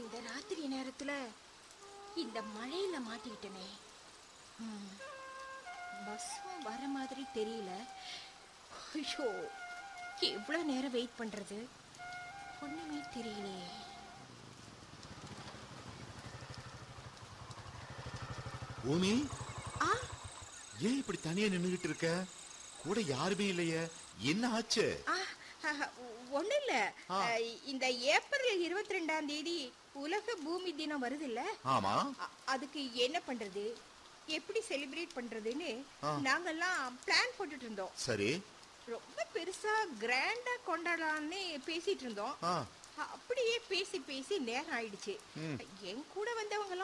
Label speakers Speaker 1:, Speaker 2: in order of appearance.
Speaker 1: இந்த ராத்திரி நேரத்துல இந்த மழையில மாட்டிக்கிட்டனே ம், பஸ்ஸும் வர மாதிரி தெரியல ஐயோ எவ்வளோ நேரம் வெயிட் பண்றது ஒண்ணுமே தெரியலையே
Speaker 2: பூமி
Speaker 1: ஆ
Speaker 2: ஏன் இப்படி தனியா நின்னுகிட்டு இருக்க கூட யாருமே இல்லையே என்ன ஆச்சு
Speaker 1: ஆ ஒன்றும் இல்லை
Speaker 2: ஆ.
Speaker 1: இந்த ஏப்ரல் இருபத்தி ரெண்டாம் தேதி உலக பூமி தினம் வருது இல்ல
Speaker 2: ஆமா
Speaker 1: அதுக்கு என்ன பண்றது எப்படி செலிப்ரேட் பண்றதுன்னு
Speaker 2: ஆ.
Speaker 1: நாங்கெல்லாம் பிளான் போட்டுட்டு இருந்தோம்
Speaker 2: சரி
Speaker 1: ரொம்ப பெருசா கிராண்டா கொண்டாடலாம்னு பேசிட்டு இருந்தோம்
Speaker 2: ஆ
Speaker 1: அப்படியே பேசி பேசி நேரம் ஆயிடுச்சு
Speaker 2: ம்.
Speaker 1: என் கூட வந்தவங்க